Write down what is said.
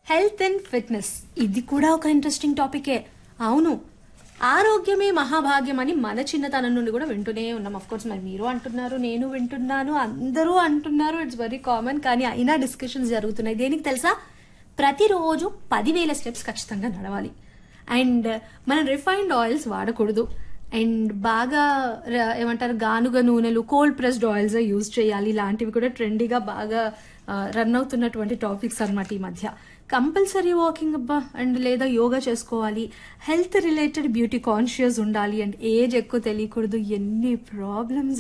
health and fitness ఇది కూడా ఒక ఇంట్రెస్టింగ్ టాపికే అవును ఆరోగ్యమే మహాభాగ్యం అని మన చిన్నతనం నుండి కూడా వింటూనే ఉన్నాం అఫ్ కోర్స్ మరి మీరు అంటున్నారు నేను వింటున్నాను అందరూ అంటున్నారు ఇట్స్ వెరీ కామన్ కానీ అయినా డిస్కషన్స్ జరుగుతున్నాయి దేనికి తెలుసా ప్రతిరోజు పదివేల స్టెప్స్ ఖచ్చితంగా నడవాలి అండ్ మనం రిఫైన్డ్ ఆయిల్స్ వాడకూడదు అండ్ బాగా ర- ఏమంటారు గానుగ నూనెలు కోల్డ్ ప్రెస్డ్ ఆయిల్స్ యూజ్ చేయాలి ఇలాంటివి కూడా ట్రెండీగా బాగా రన్ అవుతున్నటువంటి టాపిక్స్ అన్నమాట ఈ మధ్య కంపల్సరీ వాకింగ్ అబ్బా అండ్ లేదా యోగా చేసుకోవాలి హెల్త్ రిలేటెడ్ బ్యూటీ కాన్షియస్ ఉండాలి అండ్ ఏజ్ ఎక్కువ తెలియకూడదు ఎన్ని ప్రాబ్లమ్స్